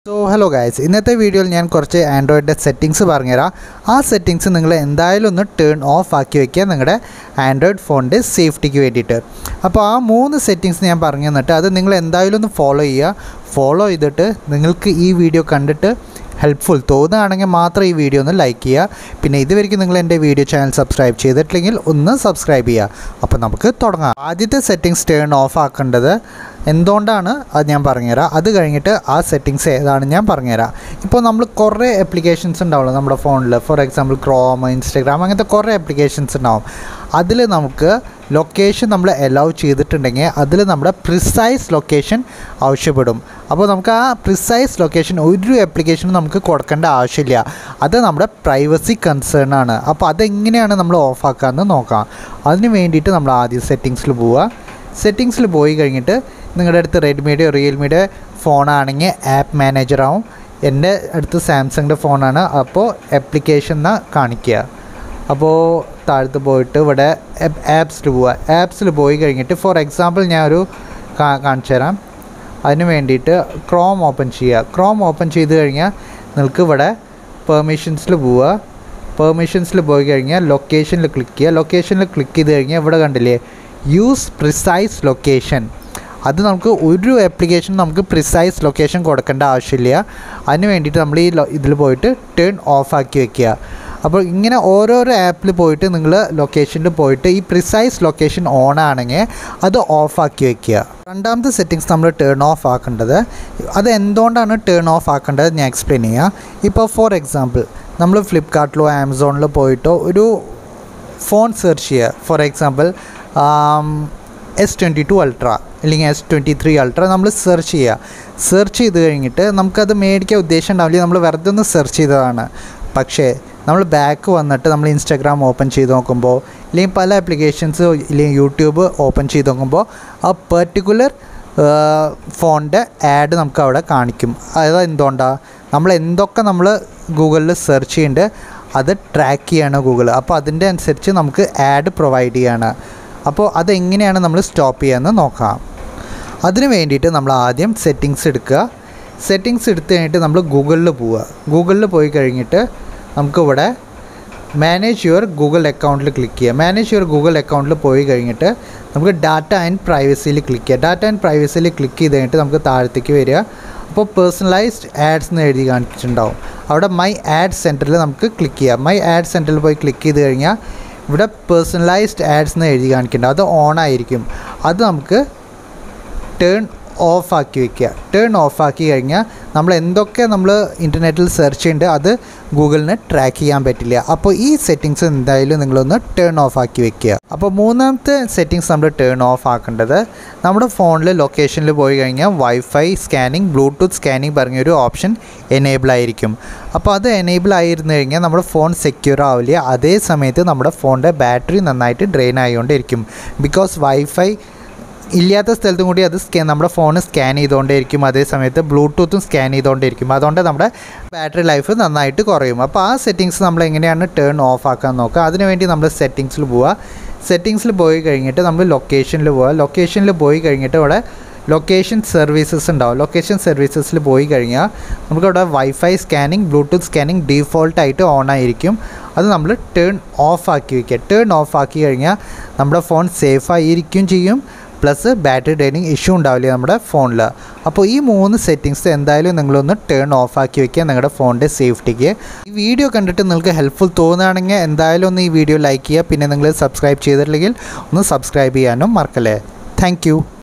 so hello guys ഇന്നത്തെ വീഡിയോയിൽ ഞാൻ കുറച്ച് ആൻഡ്രോയിഡിൻ്റെ സെറ്റിങ്സ് പറഞ്ഞുതരാം ആ സെറ്റിങ്സ് നിങ്ങൾ എന്തായാലും ഒന്ന് ടേൺ ഓഫ് ആക്കി വയ്ക്കുക നിങ്ങളുടെ ആൻഡ്രോയിഡ് ഫോണിൻ്റെ സേഫ്റ്റിക്ക് വേണ്ടിയിട്ട് അപ്പോൾ ആ മൂന്ന് സെറ്റിങ്സ് ഞാൻ പറഞ്ഞു തന്നിട്ട് അത് നിങ്ങൾ എന്തായാലും ഒന്ന് ഫോളോ ചെയ്യുക ഫോളോ ചെയ്തിട്ട് നിങ്ങൾക്ക് ഈ വീഡിയോ കണ്ടിട്ട് ഹെൽപ്ഫുൾ തോന്നുകയാണെങ്കിൽ മാത്രം ഈ വീഡിയോ ഒന്ന് ലൈക്ക് ചെയ്യുക പിന്നെ ഇതുവരെയ്ക്കും നിങ്ങൾ എൻ്റെ വീഡിയോ ചാനൽ സബ്സ്ക്രൈബ് ചെയ്തിട്ടില്ലെങ്കിൽ ഒന്ന് സബ്സ്ക്രൈബ് ചെയ്യുക അപ്പോൾ നമുക്ക് തുടങ്ങാം ആദ്യത്തെ സെറ്റിങ്സ് ടേൺ ഓഫ് ആക്കേണ്ടത് എന്തുകൊണ്ടാണ് അത് ഞാൻ പറഞ്ഞുതരാം അത് കഴിഞ്ഞിട്ട് ആ സെറ്റിങ്സ് ഏതാണ് ഞാൻ പറഞ്ഞുതരാം ഇപ്പോൾ നമ്മൾ കുറേ ആപ്ലിക്കേഷൻസ് ഉണ്ടാവുള്ളൂ നമ്മുടെ ഫോണിൽ ഫോർ എക്സാമ്പിൾ ക്രോം ഇൻസ്റ്റഗ്രാം അങ്ങനത്തെ കുറേ ആപ്ലിക്കേഷൻസ് ഉണ്ടാവും അതിൽ നമുക്ക് ലൊക്കേഷൻ നമ്മൾ അലൗ ചെയ്തിട്ടുണ്ടെങ്കിൽ അതിൽ നമ്മുടെ പ്രിസൈസ് ലൊക്കേഷൻ ആവശ്യപ്പെടും അപ്പോൾ നമുക്ക് ആ പ്രിസൈസ് ലൊക്കേഷൻ ഒരു ആപ്ലിക്കേഷനും നമുക്ക് കൊടുക്കേണ്ട ആവശ്യമില്ല അത് നമ്മുടെ പ്രൈവസി കൺസേൺ ആണ് അപ്പോൾ അതെങ്ങനെയാണ് നമ്മൾ ഓഫാക്കാമെന്ന് നോക്കാം അതിന് വേണ്ടിയിട്ട് നമ്മൾ ആദ്യം സെറ്റിങ്സിൽ പോവുക സെറ്റിങ്സിൽ പോയി കഴിഞ്ഞിട്ട് നിങ്ങളുടെ അടുത്ത് റെഡ്മിയുടെ റിയൽമിയുടെ ഫോണാണെങ്കിൽ ആപ്പ് മാനേജർ ആവും എൻ്റെ അടുത്ത് സാംസങ്ങിൻ്റെ ഫോണാണ് അപ്പോൾ ആപ്ലിക്കേഷൻ എന്നാ കാണിക്കുക അപ്പോൾ താഴത്ത് പോയിട്ട് ഇവിടെ ആപ്സിൽ പോവുക ആപ്സിൽ പോയി കഴിഞ്ഞിട്ട് ഫോർ എക്സാമ്പിൾ ഞാൻ ഒരു കാ- കാണിച്ചു തരാം അതിന് വേണ്ടിയിട്ട് ക്രോം ഓപ്പൺ ചെയ്യുക ക്രോം ഓപ്പൺ ചെയ്ത് കഴിഞ്ഞാൽ നിങ്ങൾക്ക് ഇവിടെ പെർമിഷൻസിൽ പോവുക പെർമിഷൻസിൽ പോയി കഴിഞ്ഞാൽ ലൊക്കേഷനിൽ ക്ലിക്ക് ചെയ്യുക ലൊക്കേഷനിൽ ക്ലിക്ക് ചെയ്ത് കഴിഞ്ഞാൽ ഇവിടെ കണ്ടില്ലേ യൂസ് പ്രിസൈസ് ലൊക്കേഷൻ അത് നമുക്ക് ഒരു ആപ്ലിക്കേഷൻ നമുക്ക് പ്രിസൈസ് ലൊക്കേഷൻ കൊടുക്കേണ്ട ആവശ്യമില്ല അതിന് വേണ്ടിയിട്ട് നമ്മൾ ഈ ഇതിൽ പോയിട്ട് ടേൺ ഓഫ് ആക്കി വെക്കുക അപ്പോൾ ഇങ്ങനെ ഓരോരോ ആപ്പിൽ പോയിട്ട് നിങ്ങൾ ലൊക്കേഷനിൽ പോയിട്ട് ഈ പ്രിസൈസ് ലൊക്കേഷൻ ഓൺ ആണെങ്കിൽ അത് ഓഫ് ആക്കി വെക്കുക രണ്ടാമത്തെ സെറ്റിങ്സ് നമ്മൾ ടേൺ ഓഫ് ആക്കേണ്ടത് അത് എന്തുകൊണ്ടാണ് ടേൺ ഓഫ് ആക്കേണ്ടത് ഞാൻ എക്സ്പ്ലെയിൻ ചെയ്യാം ഇപ്പോൾ ഫോർ എക്സാമ്പിൾ നമ്മൾ ഫ്ലിപ്കാർട്ടിലോ ആമസോണിലോ പോയിട്ടോ ഒരു ഫോൺ സെർച്ച് ചെയ്യുക for example S twenty two ultra അല്ലെങ്കിൽ എസ് ട്വൻറ്റി ത്രീ അൾട്ര നമ്മൾ സെർച്ച് ചെയ്യുക സെർച്ച് ചെയ്ത് കഴിഞ്ഞിട്ട് നമുക്കത് മേടിക്കാൻ ഉദ്ദേശം ഉണ്ടാവില്ല നമ്മൾ വെറുതെ ഒന്ന് സെർച്ച് ചെയ്തതാണ് പക്ഷേ നമ്മൾ ബാക്ക് വന്നിട്ട് നമ്മൾ ഇൻസ്റ്റാഗ്രാം ഓപ്പൺ ചെയ്ത് നോക്കുമ്പോൾ അല്ലെങ്കിൽ പല ആപ്ലിക്കേഷൻസ് ഇല്ലെങ്കിൽ യൂട്യൂബ് ഓപ്പൺ ചെയ്ത് നോക്കുമ്പോൾ ആ പെർട്ടിക്കുലർ ഫോണിൻ്റെ ആഡ് നമുക്ക് അവിടെ കാണിക്കും അതായത് എന്തുകൊണ്ടാണ് നമ്മൾ എന്തൊക്കെ നമ്മൾ ഗൂഗിളിൽ സെർച്ച് ചെയ്യുന്നുണ്ട് അത് ട്രാക്ക് ചെയ്യാണ് ഗൂഗിൾ അപ്പോൾ അതിൻ്റെ അനുസരിച്ച് നമുക്ക് ആഡ് പ്രൊവൈഡ് ചെയ്യാണ് അപ്പോൾ അതെങ്ങനെയാണ് നമ്മൾ സ്റ്റോപ്പ് ചെയ്യാമെന്ന് നോക്കാം അതിന് വേണ്ടിയിട്ട് നമ്മൾ ആദ്യം സെറ്റിങ്സ് എടുക്കുക സെറ്റിങ്സ് എടുത്ത് കഴിഞ്ഞിട്ട് നമ്മൾ ഗൂഗിളിൽ പോവുക ഗൂഗിളിൽ പോയി കഴിഞ്ഞിട്ട് നമുക്കിവിടെ മാനേജ് യുവർ ഗൂഗിൾ അക്കൗണ്ടിൽ ക്ലിക്ക് ചെയ്യുക മാനേജ് യുവർ ഗൂഗിൾ അക്കൗണ്ടിൽ പോയി കഴിഞ്ഞിട്ട് നമുക്ക് ഡാറ്റ ആൻഡ് പ്രൈവസിയിൽ ക്ലിക്ക് ചെയ്യുക ഡാറ്റ ആൻഡ് പ്രൈവസിയിൽ ക്ലിക്ക് ചെയ്ത് കഴിഞ്ഞിട്ട് നമുക്ക് താഴത്തേക്ക് വരിക അപ്പോൾ പേഴ്സണലൈസ്ഡ് ആഡ്സ് എന്ന് എഴുതി കാണിച്ചിട്ടുണ്ടാവും അവിടെ മൈ ആഡ് സെൻറ്ററിൽ നമുക്ക് ക്ലിക്ക് ചെയ്യാം മൈ ആഡ് സെൻറ്ററിൽ പോയി ക്ലിക്ക് ചെയ്ത് കഴിഞ്ഞാൽ ഇവിടെ പേഴ്സണലൈസ്ഡ് ആഡ്സ് എന്ന് എഴുതി കാണിക്കുന്നുണ്ട് അത് ഓൺ ആയിരിക്കും അത് നമുക്ക് ടേൺ ഓഫ് ആക്കി വെക്കുക ടേൺ ഓഫ് ആക്കി കഴിഞ്ഞാൽ നമ്മൾ എന്തൊക്കെ നമ്മൾ ഇൻ്റർനെറ്റിൽ സെർച്ച് ചെയ്യുന്നുണ്ട് അത് ഗൂഗിളിന് ട്രാക്ക് ചെയ്യാൻ പറ്റില്ല അപ്പോൾ ഈ സെറ്റിങ്സ് എന്തായാലും നിങ്ങളൊന്ന് ടേൺ ഓഫ് ആക്കി വെക്കുക അപ്പോൾ മൂന്നാമത്തെ സെറ്റിങ്സ് നമ്മൾ ടേൺ ഓഫ് ആക്കേണ്ടത് നമ്മുടെ ഫോണിൽ ലൊക്കേഷനിൽ പോയി കഴിഞ്ഞാൽ വൈഫൈ സ്കാനിങ് ബ്ലൂടൂത്ത് സ്കാനിങ് പറഞ്ഞൊരു ഓപ്ഷൻ എനേബിൾ ആയിരിക്കും അപ്പോൾ അത് എനേബിൾ ആയിരുന്നു കഴിഞ്ഞാൽ നമ്മുടെ ഫോൺ സെക്യൂർ ആവില്ല അതേ സമയത്ത് നമ്മുടെ ഫോണിൻ്റെ ബാറ്ററി നന്നായിട്ട് ഡ്രെയിൻ ആയിക്കൊണ്ടിരിക്കും ബിക്കോസ് വൈഫൈ ഇല്ലാത്ത സ്ഥലത്തും കൂടി അത് സ്കാൻ നമ്മുടെ ഫോൺ സ്കാൻ ചെയ്തുകൊണ്ടേയിരിക്കും അതേ സമയത്ത് ബ്ലൂടൂത്തും സ്കാൻ ചെയ്തുകൊണ്ടിരിക്കും അതുകൊണ്ട് നമ്മുടെ ബാറ്ററി ലൈഫ് നന്നായിട്ട് കുറയും അപ്പോൾ ആ സെറ്റിങ്സ് നമ്മൾ എങ്ങനെയാണ് ടേൺ ഓഫ് ആക്കാൻ നോക്കുക അതിനുവേണ്ടി നമ്മൾ സെറ്റിങ്സിൽ പോവുക സെറ്റിങ്സിൽ പോയി കഴിഞ്ഞിട്ട് നമ്മൾ ലൊക്കേഷനിൽ പോവുക ലൊക്കേഷനിൽ പോയി കഴിഞ്ഞിട്ട് ഇവിടെ ലൊക്കേഷൻ സർവീസസ് ഉണ്ടാവും ലൊക്കേഷൻ സർവീസസിൽ പോയി കഴിഞ്ഞാൽ നമുക്കവിടെ വൈഫൈ സ്കാനിങ് ബ്ലൂടൂത്ത് സ്കാനിങ് ഡീഫോൾട്ടായിട്ട് ഓൺ ആയിരിക്കും അത് നമ്മൾ ടേൺ ഓഫ് ആക്കി വയ്ക്കുക ടേൺ ഓഫ് ആക്കി കഴിഞ്ഞാൽ നമ്മുടെ ഫോൺ സേഫായി ഇരിക്കുകയും ചെയ്യും പ്ലസ് ബാറ്ററി ഡ്രെയിനിങ് ഇഷ്യൂ ഉണ്ടാവില്ല നമ്മുടെ ഫോണിൽ അപ്പോൾ ഈ മൂന്ന് സെറ്റിങ്സ് എന്തായാലും നിങ്ങളൊന്ന് ടേൺ ഓഫ് ആക്കി വെക്കുക നിങ്ങളുടെ ഫോണിൻ്റെ സേഫ്റ്റിക്ക് ഈ വീഡിയോ കണ്ടിട്ട് നിങ്ങൾക്ക് ഹെൽപ്ഫുൾ തോന്നുകയാണെങ്കിൽ എന്തായാലും ഒന്ന് ഈ വീഡിയോ ലൈക്ക് ചെയ്യുക പിന്നെ നിങ്ങൾ സബ്സ്ക്രൈബ് ചെയ്തിട്ടില്ലെങ്കിൽ ഒന്ന് സബ്സ്ക്രൈബ് ചെയ്യാനും മറക്കല്ലേ താങ്ക്